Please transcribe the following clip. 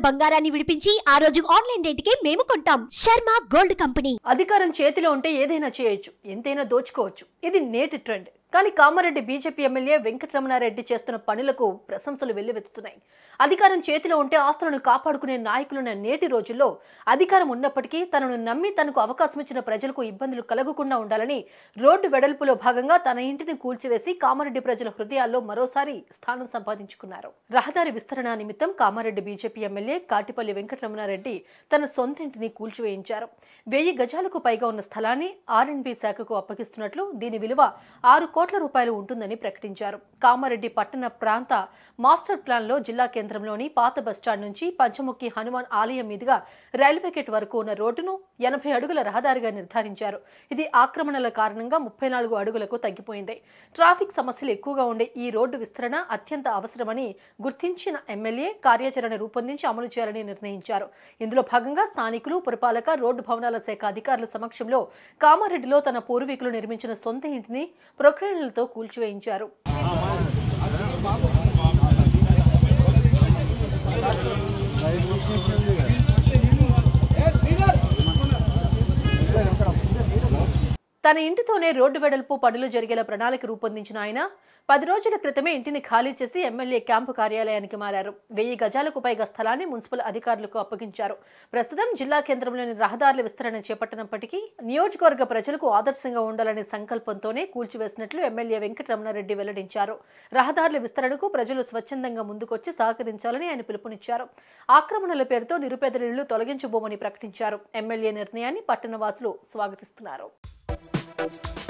బంగారాన్ని విడిపించి ఆ రోజు ఆన్లైన్ రేటుకే మేము కొంటాం శర్మ గోల్డ్ కంపెనీ అధికారం చేతిలో ఉంటే ఏదైనా చేయొచ్చు ఎంతైనా దోచుకోవచ్చు ఇది నేటి ట్రెండ్ కానీ కామారెడ్డి బీజేపీ ఎమ్మెల్యే వెంకటరమణారెడ్డి చేస్తున్న పనులకు ప్రశంసలు వెల్లువెత్తుతున్నాయి అధికారం చేతిలో ఉంటే ఆస్తులను కాపాడుకునే నాయకులున్న నేటి రోజుల్లో అధికారం ఉన్నప్పటికీ తనను నమ్మి తనకు అవకాశం ఇచ్చిన ప్రజలకు ఇబ్బందులు కలగకుండా ఉండాలని రోడ్డు వెడల్పులో భాగంగా తన ఇంటిని కూల్చివేసి కామారెడ్డి ప్రజల హృదయాల్లో మరోసారి స్థానం సంపాదించుకున్నారు రహదారి విస్తరణ నిమిత్తం కామారెడ్డి బీజేపీ ఎమ్మెల్యే కాటిపల్లి వెంకటరమణారెడ్డి తన సొంత ఇంటిని కూల్చివేయించారు వెయ్యి గజాలకు పైగా ఉన్న స్థలాన్ని ఆర్ఎండ్బి శాఖకు అప్పగిస్తున్నట్లు దీని విలువ ఆరు కోట్ల రూపాయలు ఉంటుందని ప్రకటించారు కామారెడ్డి పట్టణ ప్రాంత మాస్టర్ ప్లాన్లో జిల్లా కేంద్రంలోని పాత బస్టాండ్ నుంచి పంచముఖి హనుమాన్ ఆలయం మీదుగా రైల్వే గేట్ వరకు ఉన్న రోడ్డును ఎనభై అడుగుల రహదారిగా నిర్ధారించారు ఇది ఆక్రమణల కారణంగా ముప్పై నాలుగు అడుగులకు తగ్గిపోయింది ట్రాఫిక్ సమస్యలు ఎక్కువగా ఉండే ఈ రోడ్డు విస్తరణ అత్యంత అవసరమని గుర్తించిన ఎమ్మెల్యే కార్యాచరణ రూపొందించి అమలు చేయాలని నిర్ణయించారు ఇందులో భాగంగా స్థానికులు పురపాలక రోడ్డు భవనాల శాఖ అధికారుల సమక్షంలో కామారెడ్డిలో తన పూర్వీకులు నిర్మించిన సొంత ఇంటిని ప్రొక్రేన్లతో కూల్చివేయించారు తన ఇంటితోనే రోడ్డు వెడల్పు పనులు జరిగేలా ప్రణాళిక రూపొందించిన ఆయన పది రోజుల క్రితమే ఇంటిని ఖాళీ చేసి ఎమ్మెల్యే క్యాంపు కార్యాలయానికి మారారు వెయ్యి గజాలకు పైగా స్థలాన్ని మున్సిపల్ అధికారులకు అప్పగించారు ప్రస్తుతం జిల్లా కేంద్రంలోని రహదారుల విస్తరణ చేపట్టినప్పటికీ నియోజకవర్గ ప్రజలకు ఆదర్శంగా ఉండాలనే సంకల్పంతోనే కూల్చివేసినట్లు ఎమ్మెల్యే వెంకటరమణారెడ్డి వెల్లడించారు రహదారుల విస్తరణకు ప్రజలు స్వచ్ఛందంగా ముందుకొచ్చి సహకరించాలని ఆయన పిలుపునిచ్చారు ఆక్రమణల పేరుతో నిరుపేద ఇళ్లు తొలగించబోమని ప్రకటించారు ఎమ్మెల్యే నిర్ణయాన్ని పట్టణవాసులు స్వాగతిస్తున్నారు